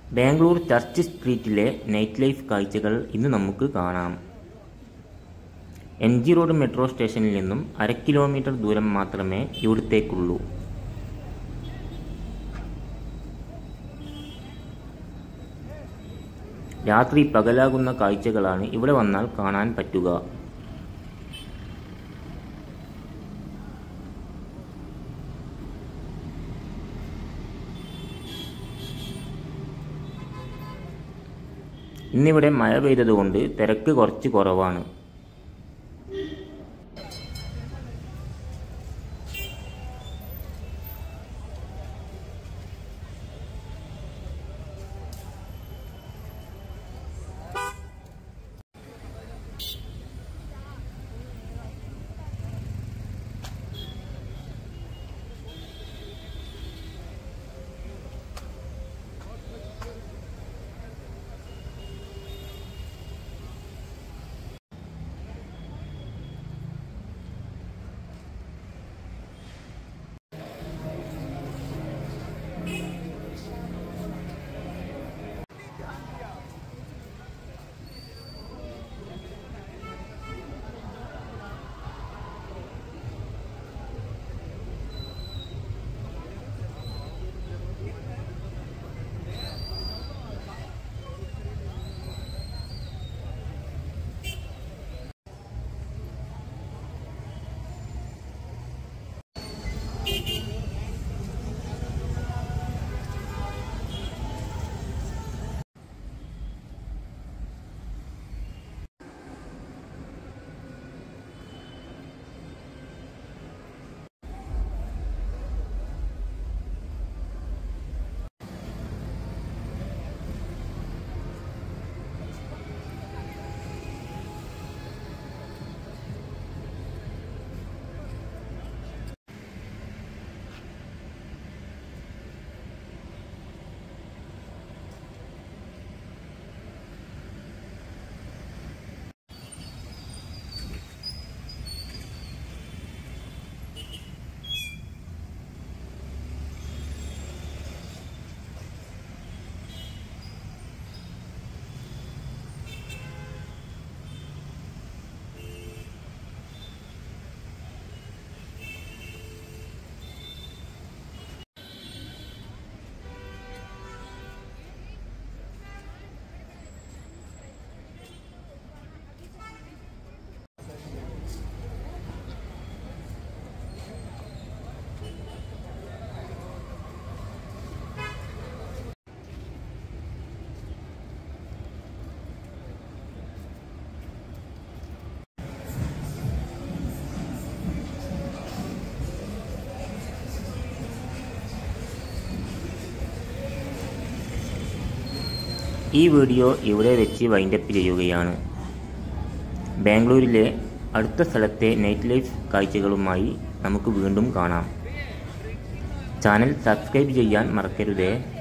Bangalore church സ്ട്രീറ്റിലെ night life കാഴ്ചകൾ ഇന്ന് നമുക്ക് കാണാം എം ജി റോഡ് മെട്രോ സ്റ്റേഷനിൽ നിന്നും അര കിലോമീറ്റർ ദൂരം മാത്രമേ ഇവിടത്തേക്കുള്ളൂ രാത്രി പകലാകുന്ന കാഴ്ചകളാണ് ഇവിടെ വന്നാൽ കാണാൻ പറ്റുക ഇന്നിവിടെ മഴ പെയ്തതുകൊണ്ട് തിരക്ക് കുറച്ച് കുറവാണ് ഈ വീഡിയോ ഇവിടെ വെച്ച് വൈൻഡപ്പ് ചെയ്യുകയാണ് ബാംഗ്ലൂരിലെ അടുത്ത സ്ഥലത്തെ നൈറ്റ് ലൈഫ് കാഴ്ചകളുമായി നമുക്ക് വീണ്ടും കാണാം ചാനൽ സബ്സ്ക്രൈബ് ചെയ്യാൻ മറക്കരുതേ